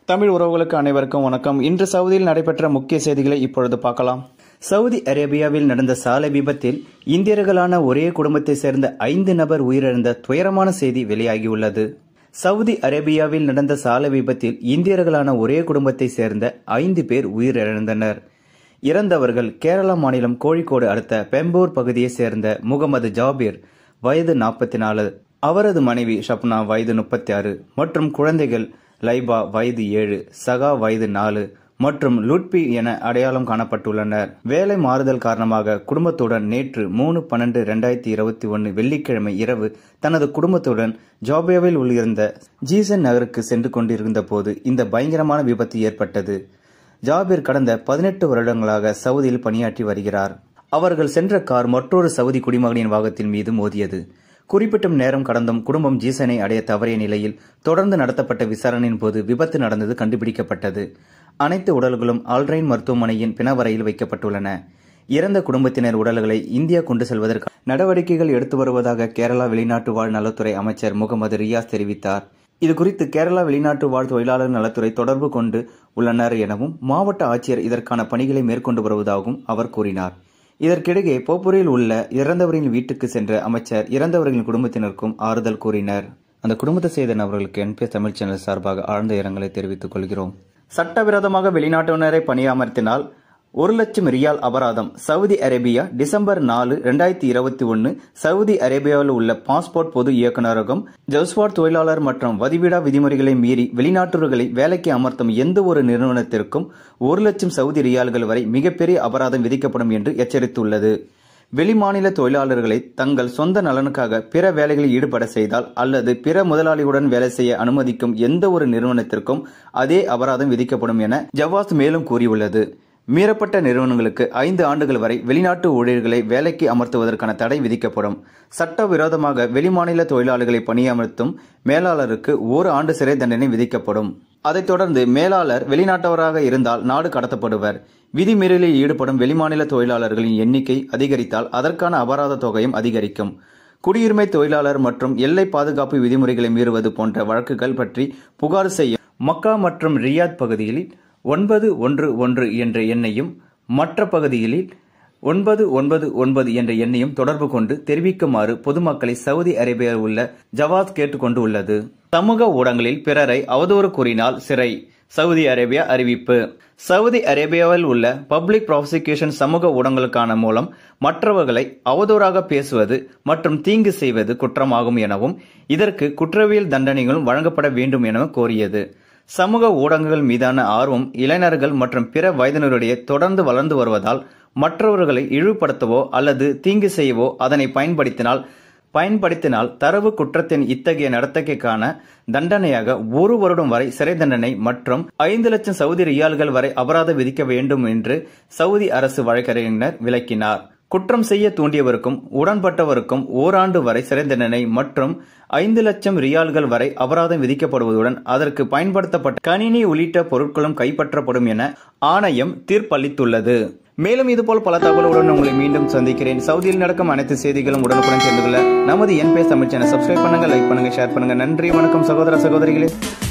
தமிழ் உறவுகளுக்கு அனைவருக்கும் வணக்கம் இன்று சவுதியில் நடைபெற்ற முக்கிய செய்திகளை இப்பொழுது பார்க்கலாம் சவுதி அரேபியாவில் நடந்த சாலை விபத்தில் இந்தியர்களான ஒரே குடும்பத்தை சேர்ந்த ஐந்து நபர் உயிரிழந்த துயரமான செய்தி வெளியாகியுள்ளது சவுதி அரேபியாவில் நடந்த சாலை விபத்தில் இந்தியர்களான ஒரே குடும்பத்தை சேர்ந்த ஐந்து பேர் உயிரிழந்தனர் இறந்தவர்கள் கேரள மாநிலம் கோழிக்கோடு அடுத்த பெம்பூர் பகுதியைச் சேர்ந்த முகமது ஜாபீர் வயது நாற்பத்தி நாலு அவரது மனைவி ஷப்னா வயது முப்பத்தி ஆறு மற்றும் குழந்தைகள் லைபா வயது ஏழு சகா வயது நாலு மற்றும் லுட்பி என அடையாளம் காணப்பட்டுள்ளனர் வேலை மாறுதல் காரணமாக குடும்பத்துடன் நேற்று மூணு பன்னெண்டு ரெண்டாயிரத்தி இருபத்தி ஒன்று வெள்ளிக்கிழமை இரவு தனது குடும்பத்துடன் ஜாபியாவில் உள்ள ஜீசன் நகருக்கு சென்று கொண்டிருந்த போது இந்த பயங்கரமான விபத்து ஏற்பட்டது ஜாபீர் கடந்த பதினெட்டு வருடங்களாக சவுதியில் பணியாற்றி வருகிறார் அவர்கள் சென்ற கார் மற்றொரு சவுதி குடிமகனின் வாகத்தின் மீது மோதியது குறிப்பிட்ட நேரம் கடந்தும் குடும்பம் ஜீசனை அடைய தவறிய நிலையில் தொடர்ந்து நடத்தப்பட்ட விசாரணையின் போது விபத்து நடந்தது கண்டுபிடிக்கப்பட்டது அனைத்து உடல்களும் ஆல்ரைன் மருத்துவமனையின் பிணவரையில் வைக்கப்பட்டுள்ளன இறந்த குடும்பத்தினர் உடல்களை இந்தியா கொண்டு செல்வதற்கு நடவடிக்கைகள் எடுத்து வருவதாக கேரளா வெளிநாட்டு வாழ் நலத்துறை அமைச்சர் முகமது ரியாஸ் தெரிவித்தார் இதுகுறித்து கேரளா வெளிநாட்டு வாழ் தொழிலாளர் நலத்துறை தொடர்பு கொண்டு உள்ளனர் எனவும் மாவட்ட ஆட்சியர் இதற்கான பணிகளை மேற்கொண்டு வருவதாகவும் அவர் கூறினார் இதற்கிடையே போப்பூரில் உள்ள இறந்தவரின் வீட்டுக்கு சென்ற அமைச்சர் இறந்தவர்களின் குடும்பத்தினருக்கும் ஆறுதல் கூறினர் அந்த குடும்பத்தை செய்த நபர்களுக்கு என்பிஎஸ் தமிழ் சேனல் சார்பாக ஆழ்ந்த இரங்கலை தெரிவித்துக் கொள்கிறோம் சட்டவிரோதமாக வெளிநாட்டினரை பணியமர்த்தினால் ஒரு லட்சம் ரியால் அபராதம் சவுதி அரேபியா டிசம்பர் நாலு ரெண்டாயிரத்தி இருபத்தி ஒன்னு சவுதி அரேபியாவில் உள்ள பாஸ்போர்ட் பொது இயக்குநரகம் ஜவுஸ்வாட் தொழிலாளர் மற்றும் வதிவிடா விதிமுறைகளை மீறி வெளிநாட்டவர்களை வேலைக்கு அமர்த்தும் எந்த ஒரு நிறுவனத்திற்கும் ஒரு லட்சம் சவுதி ரியால்கள் வரை மிகப்பெரிய அபராதம் விதிக்கப்படும் என்று எச்சரித்துள்ளது வெளிமாநில தொழிலாளர்களை தங்கள் சொந்த நலனுக்காக பிற வேலைகளில் ஈடுபட செய்தால் அல்லது பிற முதலாளியுடன் வேலை செய்ய அனுமதிக்கும் எந்த ஒரு நிறுவனத்திற்கும் அதே அபராதம் விதிக்கப்படும் என ஜவாஸ் மேலும் கூறியுள்ளது மீறப்பட்ட நிறுவனங்களுக்கு ஐந்து ஆண்டுகள் வரை வெளிநாட்டு ஊழியர்களை வேலைக்கு அமர்த்துவதற்கான தடை விதிக்கப்படும் சட்டவிரோதமாக வெளிமாநில தொழிலாளர்களை பணியமர்த்தும் மேலாளருக்கு ஒரு ஆண்டு சிறை தண்டனை விதிக்கப்படும் அதைத் தொடர்ந்து மேலாளர் வெளிநாட்டவராக இருந்தால் நாடு கடத்தப்படுவர் விதிமீறலில் ஈடுபடும் வெளிமாநில தொழிலாளர்களின் எண்ணிக்கை அதிகரித்தால் அதற்கான அபராத தொகையும் அதிகரிக்கும் குடியுரிமை தொழிலாளர் மற்றும் எல்லை பாதுகாப்பு விதிமுறைகளை மீறுவது போன்ற வழக்குகள் பற்றி புகார் செய்ய மக்கா மற்றும் ரியாத் பகுதியில் ஒன்பது ஒன்று ஒன்று என்ற எண்ணையும் மற்ற பகுதிகளில் ஒன்பது ஒன்பது ஒன்பது என்ற எண்ணையும் தொடர்பு கொண்டு தெரிவிக்குமாறு பொதுமக்களை சவுதி அரேபியாவில் உள்ள ஜவாஸ் கேட்டுக்கொண்டு உள்ளது சமூக ஊடகங்களில் பிறரை அவதூறு கூறினால் சிறை சவுதி அரேபியா அறிவிப்பு சவுதி அரேபியாவில் உள்ள பப்ளிக் ப்ராசிக்யூஷன் சமூக ஊடகங்களுக்கான மூலம் மற்றவர்களை அவதூறாக பேசுவது மற்றும் தீங்கு செய்வது குற்றமாகும் எனவும் இதற்கு குற்றவியல் தண்டனைகளும் வழங்கப்பட வேண்டும் எனவும் கோரியது சமூக ஊடகங்கள் மீதான ஆர்வம் இளைஞர்கள் மற்றும் பிற வயதினருடைய தொடர்ந்து வளர்ந்து வருவதால் மற்றவர்களை இழிவுபடுத்தவோ அல்லது தீங்கு செய்யவோ அதனை பயன்படுத்தினால் பயன்படுத்தினால் தரவு குற்றத்தின் இத்தகைய நடத்தைக்கான தண்டனையாக ஒரு வருடம் வரை சிறை தண்டனை மற்றும் ஐந்து லட்சம் சவுதி ரியால்கள் வரை அபராதம் விதிக்க வேண்டும் என்று சவுதி அரசு வழக்கறிஞர் விளக்கினார் குற்றம் செய்ய தூண்டியவருக்கும் உடன்பட்டவருக்கும் ஓராண்டு வரை சிறை தண்டனை மற்றும் ஐந்து லட்சம் ரியால்கள் வரை அபராதம் விதிக்கப்படுவதுடன் அதற்கு பயன்படுத்தப்பட்ட கணினி உள்ளிட்ட பொருட்களும் கைப்பற்றப்படும் என ஆணையம் தீர்ப்பளித்துள்ளது மேலும் இதுபோல் பல தகவலுடன் உங்களை மீண்டும் சந்திக்கிறேன் சவுதியில் நடக்கும் அனைத்து செய்திகளும் உடனுக்குடன் தெரிந்து கொள்ள நமது என்பிஎஸ் தமிழ் சேனல் சப்ஸ்கிரைப் பண்ணுங்க லைக் பண்ணுங்க ஷேர் பண்ணுங்க நன்றி வணக்கம் சகோதர சகோதரிகளே